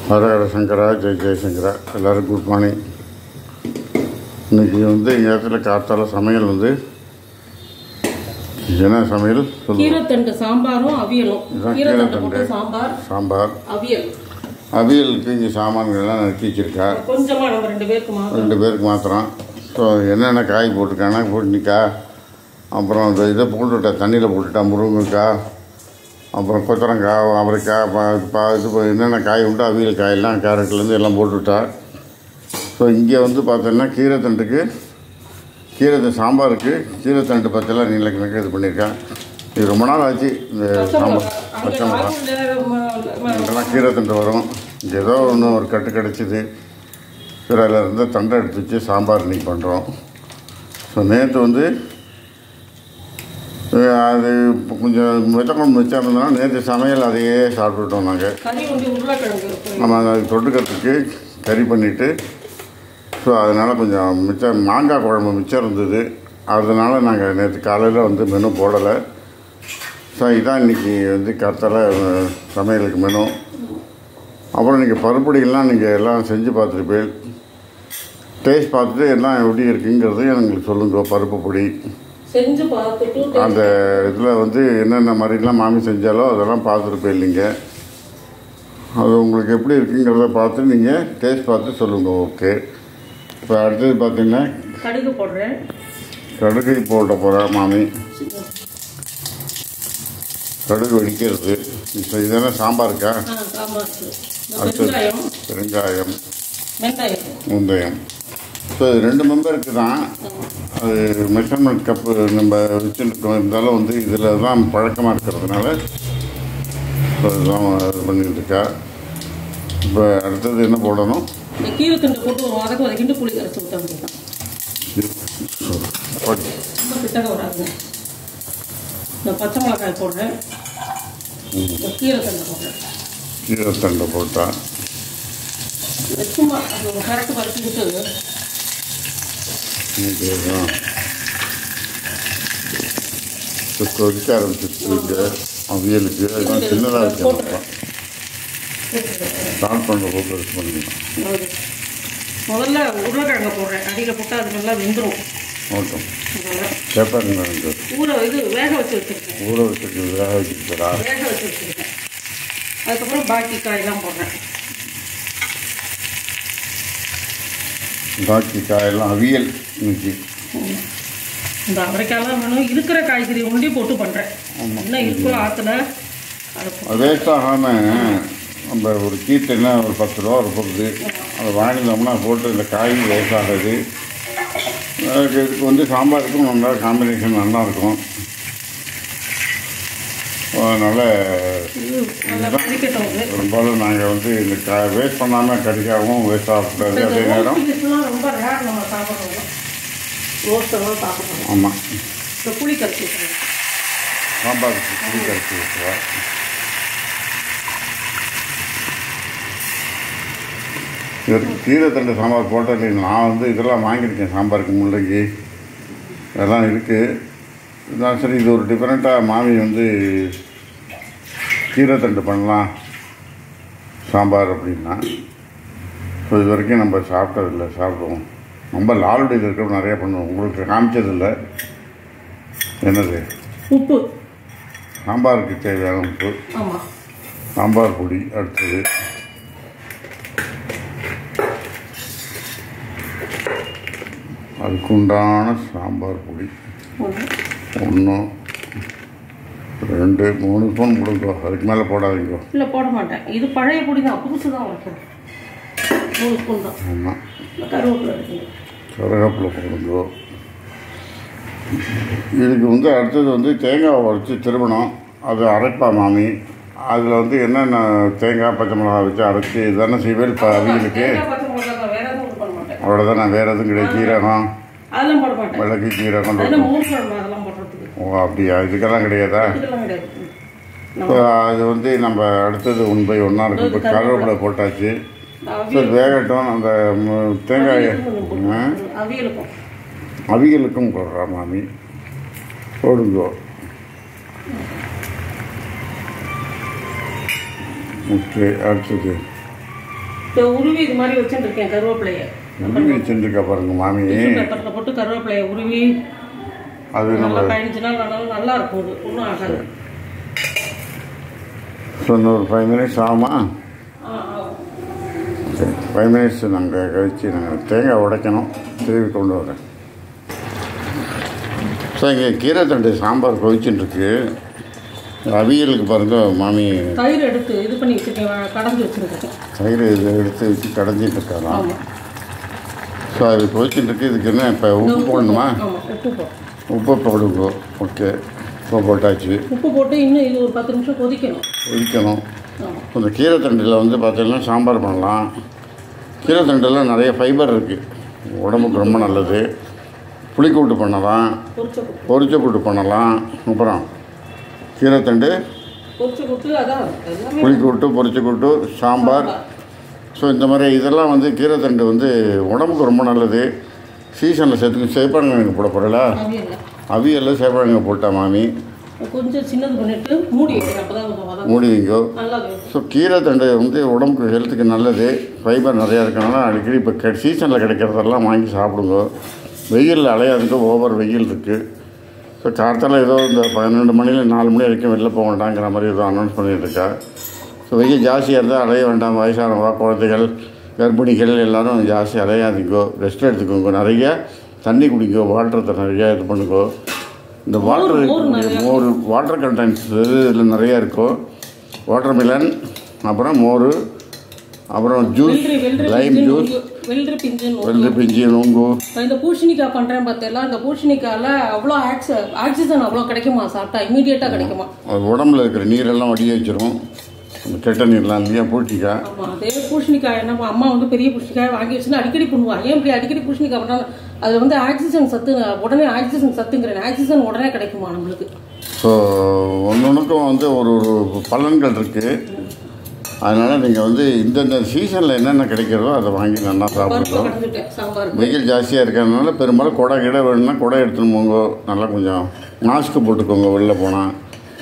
ஹரஹர சங்கரா ஜெய் ஜெயசங்கரா எல்லோரும் good morning இன்னைக்கு வந்து எங்கள் இடத்துல காத்தால சமையல் வந்து என்ன சமையல் சொல்லுங்க கீரைத்தண்டு சாம்பாரும் அவியலும் இதுதான் கீரைத்தண்டு கீரைத்தண்டு. போட்டு சாம்பார் சாம்பார் அவியல் அவியலுக்கு இங்கே சாமான்கள்லாம் நறுக்கி வச்சிருக்கா கொஞ்சமா நம்ம ரெண்டு பேருக்கு மாத்திரம் ரெண்டு பேருக்கு மாத்திரம் ஸோ என்னென்ன காய் போட்டிருக்காங்கன்னா பூசணிக்காய் அப்புறம் இந்த இதை போட்டுவிட்டா தண்ணியில் போட்டுட்டா முருங்கைக்காய் அப்புறம் கொத்தரங்காய் அவரைக்காய் பா பா இது ப- என்னென்ன காய் உண்டோ அவியல் காயெல்லாம் கேரட்லேருந்து எல்லாம் போட்டுவிட்டா ஸோ இங்கே வந்து பார்த்தோன்னா கீரைத்தண்டுக்கு கீரைத்தண்டு சாம்பாருக்கு கீரைத்தண்டு பத்தெல்லாம் நீல கணக்கு இது பண்ணியிருக்கேன் இது ரொம்ப நாள் ஆச்சு இந்த சாம்பார் பச்சை மிளகா இதெல்லாம் கீரைத்தண்டு வரும் இங்கே ஏதோ ஒன்று ஒரு கட்டு கிடச்சிது சரி அதில் இருந்து தண்டை எடுத்து வச்சு சாம்பார் இன்னைக்கு பண்ணுறோம் ஸோ நேற்று வந்து அஹ், அது இப்போ கொஞ்சம் மிச்சக்குழம்பு மிச்சம் இருந்ததுன்னா நேற்று சமையல் அதையே சாப்பிட்டுட்டோம் நாங்கள் கறி வந்து உருளைக்கிழங்கு இருக்கு. நம்ம அதை தொட்டுக்கிறதுக்கு கறி பண்ணிவிட்டு ஸோ அதனால் கொஞ்சம் மிச்சம் மாங்காய் குழம்பு மிச்சம் இருந்தது அதனால் நாங்கள் நேற்று காலையில் வந்து மெனு போடலை ஸோ இதான் இன்றைக்கி வந்து கத்தலை சமையலுக்கு மெனு அப்புறம் நீங்கள் பருப்பொடியெல்லாம் நீங்கள் எல்லாம் செஞ்சு பார்த்துருப்பீள் டேஸ்ட் பார்த்துட்டு எல்லாம் எப்படி இருக்குங்கிறது எங்களுக்கு சொல்லுங்க பருப்பு பொடி செஞ்சு பார்த்துட்டு அந்த இதில் வந்து என்னென்ன மாதிரிலாம் மாமி செஞ்சாலோ அதெல்லாம் பார்த்துருப்பேன் நீங்கள் அது உங்களுக்கு எப்படி இருக்குங்கிறத பார்த்து நீங்கள் டேஸ்ட் பார்த்து சொல்லுங்கள் ஓகே இப்போ அடுத்தது பார்த்தீங்கன்னா கடுகு போடுறேன் கடுகு போட போகிறேன் மாமி கடுகு வெடிக்கிறது இப்போ இதெல்லாம் சாம்பாருக்கா ஆ, சாம்பாருக்கு இந்த அடுத்தது வெங்காயம் பெருங்காயம் வெங்காயம் முந்தயம் ஸோ இது ரெண்டு மெம்பருக்கு தான் அது மெஷர்மெண்ட் கப்பு நம்ம வச்சுருக்கோம் இருந்தாலும் வந்து இதில் தான் பழக்கமாக இருக்கிறதுனால ஸோ இதுதான் இது பண்ணிட்டு இருக்கா இப்போ அடுத்தது என்ன போடணும் இந்த கீரைத்தண்டு போட்டு ஒரு வதக்க வதக்கிட்டு புளி கரைச்சி ஊற்ற வேண்டியதான் போட்டு. ரொம்ப கிட்டக்க வராதுங்க இந்த பச்சை மிளகாய் போடுறேன் இந்த கீரைத்தண்டு போடுறேன் கீரைத்தண்டை போட்டா இது சும்மா அது கரெக்ட் வதக்கிட்டு இதுதான். இப்போ கொதிக்க ஆரம்பிச்சிருக்கு அவியலுக்கு அதெல்லாம் சின்னதாக வைக்கணும் ஸ்டார்ட் பண்ணுற போக்கு இது பண்ணிக்கலாம் அது முதல்ல உருளைக்கிழங்க போடுறேன் அடியில் போட்டால் அது நல்லா வெந்துடும் ஓட்டும் அதனால சேப்பாருங்க ரெண்டு ஊற இது வேக வச்சு வச்சுருக்கேன் ஊற வச்சுட்டு வேக வச்சுக்கிறா வேக வச்சு வச்சுருக்கேன் அதுக்கப்புறம் பாக்கி காயெல்லாம் போடுறேன் பாக்கி காயெல்லாம் அவியல் இன்னைக்கு இந்த அவரைக்காயெல்லாம் வேணும் இருக்கிற காய்கறி ஒண்டி போட்டு பண்ணுறேன் ஆமாம். என்ன இருக்கோ ஆற்றுல அதை போ- அது வேஸ்ட் ஆகாமல் நம்ம ஒரு கீட்டு என்ன ஒரு பத்து ரூபா ஒரு பொருது அதை வாங்கினோம்னா போட்டு இந்த காய் வேஸ்ட் ஆகாது அதுக்கு இதுக்கு வந்து சாம்பாருக்கும் நல்லா காம்பினேஷன் நல்லா இருக்கும் அதனால் இது நல்லா கொதிக்கட்டும் இது. பெரும்பாலும் நாங்கள் வந்து இந்த கா வேஸ்ட் பண்ணாமல் கறிக்காகவும் வேஸ்ட் ஆகக்கூடாது இந்த அதே நேரம் roast beef-லாம் ரொம்ப ரேர் நம்ம சாப்பிட்றோம் ரோஸ்டெல்லாம் சாப்பிட்றோம் ஆமாம் இப்போ புளி கரைச்சி ஊற்றுறேன் சாம்பாருக்கு புளி கரைச்சி ஊற்றுவா இதற்கு கீரைத்தண்டு சாம்பார் போட்டது நான் வந்து இதெல்லாம் வாங்கியிருக்கேன் சாம்பாருக்கு முள்ளங்கி இதெல்லாம் இருக்குது நான் சரி இது ஒரு டிஃப்ரெண்ட்டாக மாமி வந்து கீரைத்தண்டு பண்ணலாம் சாம்பார் அப்படின்னா ஸோ இது வரைக்கும் நம்ம சாப்பிட்டதில்லை சாப்பிடுவோம் நம்ம லாலுடையில் இருக்கிற நிறைய பண்ணுவோம் உங்களுக்கு காமிச்சதில்லை என்னது உப்பு சாம்பாருக்கு தேவையான உப்பு ஆமாம் சாம்பார் பொடி அடுத்தது அதுக்குண்டான சாம்பார் பொடி ஒன்று ரெண்டு மூணு ஸ்பூன் கொடுங்கோ அதுக்கு மேலே போடாதீங்க இல்லை போட மாட்டேன் இது பழைய பொடி தான் புதுசு தான் வைக்கிறேன் மூணு ஸ்பூன் தான் ஆமாம் இந்த கருவேப்பிலை இருக்குது கருவேப்பிலை போடுங்கோ இதுக்கு வந்து அடுத்தது வந்து தேங்காய் உடச்சி திருமணம் அது அரைப்பா மாமி அதில் வந்து என்னென்ன தேங்காய் பச்சை மிளகாய் வச்சு அரைச்சி இதுதானே செய்வேல் இப்போ அவியலுக்கு தேங்காய் பச்சை மிளகாய் தான் வேற எதுவும் இது பண்ண மாட்டேன் அவ்வளோதான் நான் வேறு எதுவும் கிடையாது சீரகம் அதெல்லாம் போட மாட்டேன் மிளகு சீரகம் அதெல்லாம் மூணு குழம்பு அதெல்லாம் போடுறதுக்கு ஓ அப்படியா இதுக்கெல்லாம் கிடையாதா இதெல்லாம் கிடையாது இப்போ அது வந்து நம்ம அடுத்தது ஒன் பை ஒன்றா இருக்கும் இப்போ கருவேப்பிலை போட்டாச்சு நான் சரி வேகட்டும் அந்த ம், தேங்காய் அவியலுக்கும் ஆ? அவியலுக்கும் அவியலுக்கும் போடுறா மாமி போடுங்கோ ஓகே அடுத்தது இப்போ உருவி இது மாதிரி வச்சுருக்கேன் கருவேப்பிலையை உருவி வச்சுருக்கா பாருங்க மாமி பேப்பரில் போட்டு கருவேப்பிலையை உருவி அது நம்ம நல்லா பதினஞ்சு நாள் ஆனாலும் நல்லா இருக்கும் இது ஒன்றும் ஆகாது ஸோ இன்னொரு ஃபைவ் மினிட்ஸ் ஆகுமா ஆ ஆகும் சரி ஃபைவ் மினிட்ஸ் நாங்கள் கழிச்சு நாங்கள் தேங்காய் உடைக்கணும் திருப்பி கொண்டு வரேன் ஸோ இங்கே கீரை தண்டு சாம்பார் கொதிச்சுட்டு இருக்கு அவியலுக்கு பாருங்க மாமி தயிர் எடுத்து இது பண்ணி வச்சுருக்கேன் கடைஞ்சி வச்சுருக்கேன் தயிர் இதை எடுத்து வச்சு கடைஞ்சிட்டு இருக்காராம் ஆமாம் ஸோ அது கொதிச்சுட்டு இருக்கு இதுக்கு என்ன இப்போ உப்பு போடணுமா ஆமாம் உப்பு போடும் உப்பு போடுங்க ஓகே உப்பு போட்டாச்சு உப்பு போட்டு இன்னும் இது ஒரு பத்து நிமிஷம் கொதிக்கணும் கொதிக்கணும் ஆமாம் இந்த கீரை தண்டில் வந்து பார்த்தீங்கன்னா சாம்பார் பண்ணலாம் கீரை தண்டில் நிறைய ஃபைபர் இருக்குது உடம்புக்கு ரொம்ப நல்லது புளிக்கூட்டு பண்ணலாம் பொரிச்ச கூட்டு பொரிச்ச கூட்டு பண்ணலாம் அப்புறம் கீரை தண்டு பொரிச்ச கூட்டு அதான் எல்லாமே புளிக்கூட்டு பொரிச்ச கூட்டு சாம்பார் ஸோ இந்த மாதிரி இதெல்லாம் வந்து கீரை தண்டு வந்து உடம்புக்கு ரொம்ப நல்லது சீசனில் சேர்த்து சேப்பாங்க போட போகிறல அவியல்ல அவியலில் சேப்பாங்க போட்டா மாமி கொஞ்சம் சின்னது பண்ணிட்டு மூடி வைக்கிறேன் அப்போ தான் கொஞ்சம் வதங்கும் மூடி வைங்கோ நல்லா வேகும் ஸோ கீரை தண்டு வந்து உடம்புக்கு ஹெல்த்துக்கு நல்லது ஃபைபர் நிறையா இருக்கனால அடிக்கடி இப்போ கெ சீசனில் கிடைக்கிறதெல்லாம் வாங்கி சாப்பிடுங்க வெயிலில் அலையாதுக்கு ஓவர் வெயில் இருக்குது ஸோ கார்த்தால ஏதோ இந்த பன்னெண்டு மணியில் நாலு மணி வரைக்கும் வெளில போக வேண்டாங்கிற மாதிரி ஏதோ அனௌன்ஸ் பண்ணிட்டு இருக்கா ஸோ வெயில் ஜாஸ்தியாக இருந்தால் அலைய வேண்டாம் வயசானவங்க குழந்தைகள் கர்ப்பிணிகள் எல்லாரும் ஜாஸ்தி அலையாதீங்கோ ரெஸ்ட் எடுத்துக்கோங்க நிறைய தண்ணி குடிங்கோ வாட்டரத்தை நிறையா இது பண்ணுங்கோ இந்த வாட்டர் மோர் நிறையா. மோர் வாட்டர் கண்டென்ட்ஸ் இதில் நிறையா இருக்கும் வாட்டர் மிலன் அப்புறம் மோர் அப்புறம் ஜூஸ் வெள்ளரி வெள்ளரி லைம் பிஞ்சு ஜூஸ் நுங்கு. வெள்ளரி பிஞ்சு நுங்கு. வெள்ளரி பிஞ்சு நுங்கு நான் இந்த பூசணிக்காய் பண்ணுறேன் பார்த்தெல்லாம் இந்த பூசணிக்காயில் அவ்வளோ ஆக்சி ஆக்சிஜன் அவ்வளோ கிடைக்குமா சாப்பிட்டா இமீடியட்டாக கிடைக்குமா அது உடம்புல இருக்கிற நீரெல்லாம் வடிய வச்சிரும் அந்த கெட்ட நீர்லாம் இல்லையா பூட்டிக்காய் ஆமாம் அதே பூசணிக்காய் என்ன அம்மா வந்து பெரிய பூசணிக்காய் வாங்கி வச்சுன்னா அடிக்கடி பண்ணுவா ஏன் இப்படி அடிக்கடி பூசணிக்காய் பண்ணாலும் அது வந்து ஆக்சிஜன் சத்து உடனே ஆக்சிஜன் சத்துங்கிறேன் ஆக்சிஜன் உடனே கிடைக்குமா நம்மளுக்கு ஸோ ஒன்னொன்றுக்கும் வந்து ஒரு ஒரு பலன்கள் இருக்குது அதனால் நீங்கள் வந்து இந்தந்த சீசனில் என்னென்ன கிடைக்கிறதோ அதை வாங்கி நல்லா பருப்பு சாப்பிடுங்க கடைஞ்சிட்டேன் சாம்பாருக்கு வெயில் ஜாஸ்தியாக இருக்கிறதுனால பெரும்பாலும் குடை கிட வேணும்னா குடை எடுத்துன்னு போங்க நல்லா கொஞ்சம் மாஸ்க்கு போட்டுக்கோங்க வெளில போனால்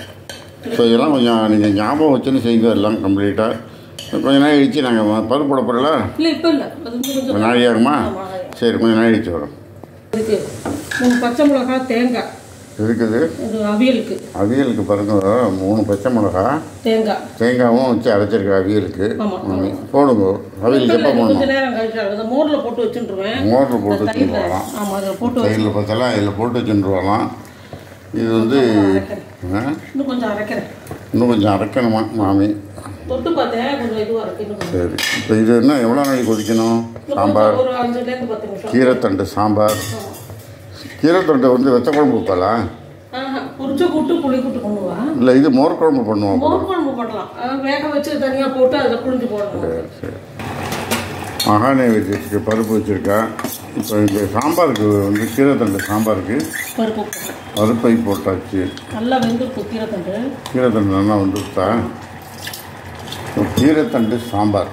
ஸோ இதெல்லாம் கொஞ்சம் நீங்கள் ஞாபகம் வச்சுன்னு செய்யுங்க எல்லாம் கம்ப்ளீட்டாக கொஞ்ச நாள் கழிச்சு நாங்கள் பருப்பு போட போகிறல இல்லை இப்போ இல்லை அது இன்னும் கொஞ்சம் கொஞ்சம் நாழி ஆகுமா ஆமா, நாழி. சரி கொஞ்சம் நாள் கழிச்சு வரும் இருக்கு மூணு பச்சை மிளகாய் தேங்காய் இருக்குது இது அவியலுக்கு அவியலுக்கு பாருங்க மூணு பச்சை மிளகா தேங்காய் தேங்காயும் வச்சு அரைச்சிருக்க அவியலுக்கு ஆமா, ம். போடுங்க அவியலுக்கு எப்போ போடணும் கொஞ்ச நேரம் கழிச்சு அந்த மோரில் போட்டு வச்சுட்டுருவேன் மோட்டர் போட்டு வச்சுட்டு தயிரில் போகலாம் ஆமாம் அதில் போட்டு வச்சு தையில் பார்த்தாலாம் இதில் போட்டு வச்சுட்டு வரலாம் இது வந்து ஆ? இன்னும் கொஞ்சம் அரைக்கிறேன் இன்னும் கொஞ்சம் அரைக்கணுமா மாமி தொட்டு பார்த்தேன் கொஞ்சம் இதுவாக இருக்கு இன்னும் கொஞ்சம் சரி இப்போ இது என்ன எவ்வளோ நாளைக்கு கொதிக்கணும் இன்னும் சாம்பார் கொஞ்சம் ஒரு அஞ்சுலேருந்து பத்து நிமிஷம் கீரைத்தண்டு சாம்பார் கீரைத்தண்டை வந்து வெத்த குழம்பு வைப்பலாம் ஆஹா, பொரிச்ச கூட்டு புளி கூட்டு பண்ணுவா இல்லை இது மோர் குழம்பு பண்ணுவோம் மோர் குழம்பு பண்ணலாம் அதாவது வேக வச்சு தனியாக போட்டு அதில் புளிஞ்சு போடணும் சரி சரி மகாநேவேத்தியத்துக்கு பருப்பு வச்சுருக்கேன் இப்போ இந்த சாம்பாருக்கு வந்து கீரைத்தண்டு சாம்பாருக்கு பருப்பு போடணும். பருப்பை போட்டாச்சு நல்லா வெந்திருக்கு கீரை தண்டு கீரைத்தண்டு நல்லா வந்துருத்தா கீரைத்தண்டு சாம்பார்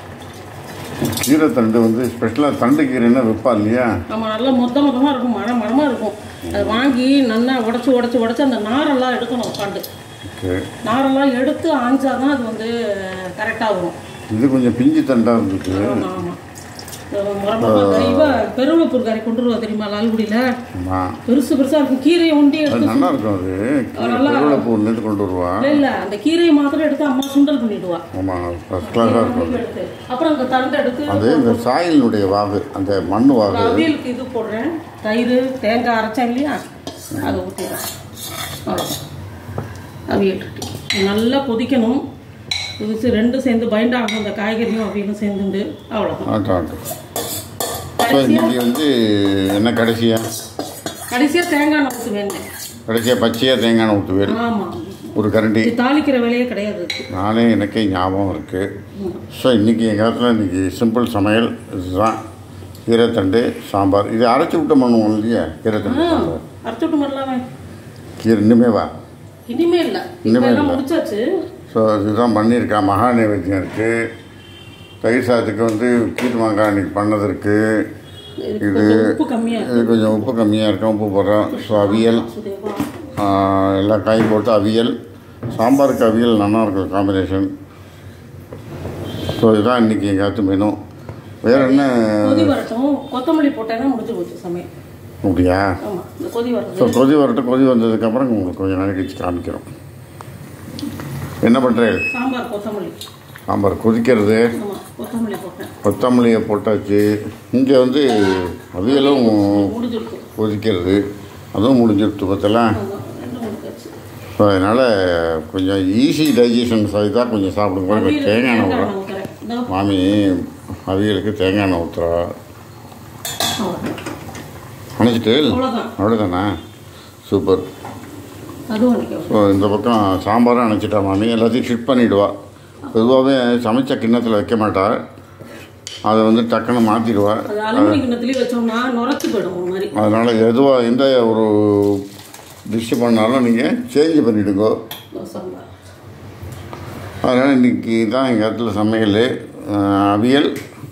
கீரைத்தண்டு வந்து ஸ்பெஷலாக தண்டு கீரைன்னா வைப்பா இல்லையா நம்ம நல்லா மொத்த மொத்தமாக இருக்கும் மழை மரமாக இருக்கும் அதை வாங்கி நல்லா உடச்சி உடச்சி உடச்சி அந்த நாரெல்லாம் எடுக்கணும் உட்காந்து ஓகே நாரெல்லாம் எடுத்து ஆஞ்சாதான் அது வந்து கரெக்டாக வரும் இது கொஞ்சம் பிஞ்சு தண்டாக இருந்துச்சு ஆமாம் ஆமாம் முறமாக இவ பெருவளப்பூர் கறி கொண்டு வருவா தெரியுமா லால்குடியில் ஆமாம் பெருசு பெருசாக இருக்கும் கீரையை ஒண்டி அது எடுத்து நல்லா இருக்கும் அது திருவிழப்பூர்லேருந்து கொண்டு வருவான் இல்லை இல்லை அந்த கீரையை மாத்திரம் எடுத்து அம்மா சுண்டல் பண்ணிடுவா ஆமாம் ஃபஸ்ட் கிளாஸாக இருக்கும் அது. எடுத்து அப்புறம் அந்த தண்டை எடுத்து அது இந்த சாயலினுடைய வாகு அந்த மண் வாகு அவியலுக்கு இது போடுறேன் தயிர் தேங்காய் அரைச்சேன் இல்லையா அதை ஊற்றிடுறேன் அவ்வளோதான் அவியல் நல்லா கொதிக்கணும் கொதிச்சு ரெண்டும் சேர்ந்து பைண்ட் ஆகும் அந்த காய்கறியும் அவியலும் சேர்ந்துண்டு அவ்வளோதான் ஆட்டம் ஆட்டம் ஸோ இன்னைக்கு வந்து என்ன கடைசியாக கடைசியாக தேங்காய் எண்ணெய் ஊற்று வேண்டேன் கடைசியாக பச்சையாக தேங்காய் எண்ணெய் ஊற்றுவேல் ஆமாம் ஒரு கரண்டி இது தாளிக்கிற வேலையே கிடையாது இதுக்கு. நானே எனக்கே ஞாபகம் இருக்குது ஸோ இன்றைக்கி எங்கள் காலத்தில் இன்றைக்கி சிம்பிள் சமையல் இதுதான் கீரைத்தண்டு சாம்பார் இது அரைச்சி விட்ட பண்ணுவோம் இல்லையா கீரைத்தண்டு சாம்பார் அரைச்சு விட்டு வரலாமே கீரை இன்னுமே வா இனிமே இல்லை இனிமே இப்போ எல்லாம் இல்ல. முடிச்சாச்சு ஸோ இதுதான் பண்ணியிருக்கேன் மகா நைவேத்தியம் இருக்குது தயிர் சாதத்துக்கு வந்து கீர் மாங்காய் இன்னைக்கு பண்ணது இருக்குது இதுக்கு இது கொஞ்சம் உப்பு கம்மியாக இது கொஞ்சம் உப்பு கம்மியாக இருக்கும் உப்பு போடுறோம் ஸோ அவியல் சுதேவா ஆ, எல்லா காயும் போட்டு அவியல் சாம்பாருக்கு அவியல் நல்லா இருக்கும் காம்பினேஷன் ஸோ இதுதான் இன்றைக்கி எங்காச்சும் மெனு வேறு என்ன கொதி வரட்டும் கொத்தமல்லி போட்டேன்னா முடிஞ்சு போச்சு சமையல் அப்படியா ஆமாம் இந்த கொதி ஸோ வருது கொதி வரட்டும் கொதி வந்ததுக்கப்புறம் உங்களுக்கு கொஞ்சம் நாளைக்கு கழிச்சு காமிக்கிறோம் என்ன பண்ணுறேன் சாம்பார் கொத்தமல்லி சாம்பார் கொதிக்கிறது ஆமாம் கொத்தமல்லி போட்டேன் கொத்தமல்லியை போட்டாச்சு இங்கே வந்து அவியலும் முடிஞ்சிருக்கு கொதிக்கிறது அதுவும் முடிஞ்சிருச்சு பார்த்தலாம் ஆமாம் ரெண்டும் முடிஞ்சாச்சு ஸோ அதனால் கொஞ்சம் ஈஸி டைஜஷன் தான் கொஞ்சம் சாப்பிடுங்க பாருங்க அவியல் தேங்காய் எண்ணெய் தேங்காய் ஊற்றுறோம் எண்ணெய் ஊத்துறேன். இதோ, மாமி அவியலுக்கு தேங்காய் எண்ணெய் ஊற்றுறா அவ்வளவுதான். அணைச்சிட்டு அவ்வளோதான் அவ்வளோதானே சூப்பர் அதுவும் நிற்க ஸோ இந்த பக்கம் சாம்பாரும் அணைச்சிட்டா மாமி எல்லாத்தையும் ஷிஃப்ட் பண்ணிவிடுவா பொதுவாகவே சமைச்ச கிண்ணத்தில் வைக்க மாட்டா அதை வந்து டக்குன்னு மாற்றிடுவா அது அலுமினி கிண்ணத்துலேயே வச்சோம்னா நுரைச்சி போயிடும் ஒரு மாதிரி அதனால் எதுவாக எந்த ஒரு டிஷ் பண்ணாலும் நீங்கள் சேஞ்ச் பண்ணிவிடுங்க இதோ சாம்பார் அதனால் இன்றைக்கி தான் எங்கள் இடத்துல சமையல் அஹ், அவியல்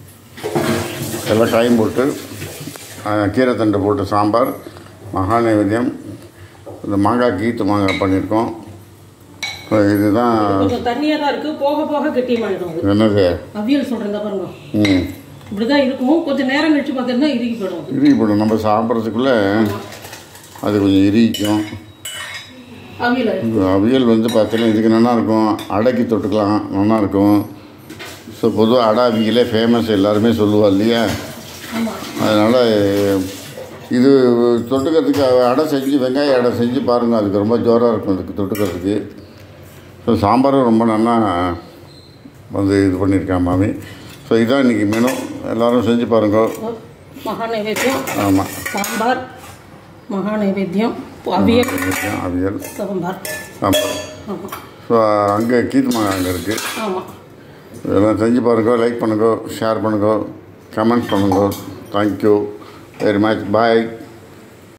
எல்லாம் காயும் போட்டு அஹ், கீரை தண்டை போட்டு சாம்பார் மகா நைவேத்தியம் இந்த மாங்காய் கீத்து மாங்காய் பண்ணியிருக்கோம் ஸோ இதுதான் கொஞ்சம் தண்ணியாக தான் இருக்குது போக போக கெட்டியமாயிடும் அது என்னது அவியல் சொல்கிறேன் இந்த பாருங்க ம் இப்படி தான் இருக்கும் கொஞ்சம் நேரம் கழிச்சு பார்த்தீங்கன்னா இறுகி போயிடும் அது. இறுகி போடும் நம்ம சாப்பிட்றதுக்குள்ளே அது கொஞ்சம் இறுகிக்கும் அவியல் ஆயிடும். இந்த அவியல் வந்து பார்த்தீங்கன்னா இதுக்கு நல்லா இருக்கும் அடைக்கு தொட்டுக்கலாம் நல்லா இருக்கும் ஸோ பொதுவாக அடை அவியலே ஃபேமஸ் எல்லாருமே சொல்லுவா இல்லையா ஆமாம் அதனால் இது தொட்டுக்கிறதுக்கு அடை செஞ்சு வெங்காய அடை செஞ்சு பாருங்கள் அதுக்கு ரொம்ப ஜோராக இருக்கும் அதுக்கு தொட்டுக்கிறதுக்கு ஸோ சாம்பாரும் ரொம்ப நல்லா வந்து இது பண்ணியிருக்கேன் மாமி ஸோ இதான் இன்றைக்கி மெனு எல்லோரும் செஞ்சு பாருங்க மகா நைவேத்தியம் ஆமாம் சாம்பார் மகா நைவேத்தியம் அவியல் அவியல் சாம்பார் சாம்பார் ஆமாம் ஸோ அங்கே கீழ்மாங்க அங்கே இருக்குது ஆமாம் இதெல்லாம் செஞ்சு பாருங்க லைக் பண்ணுங்க ஷேர் பண்ணுங்க கமெண்ட் பண்ணுங்க தேங்க்யூ வெரி மச் பாய்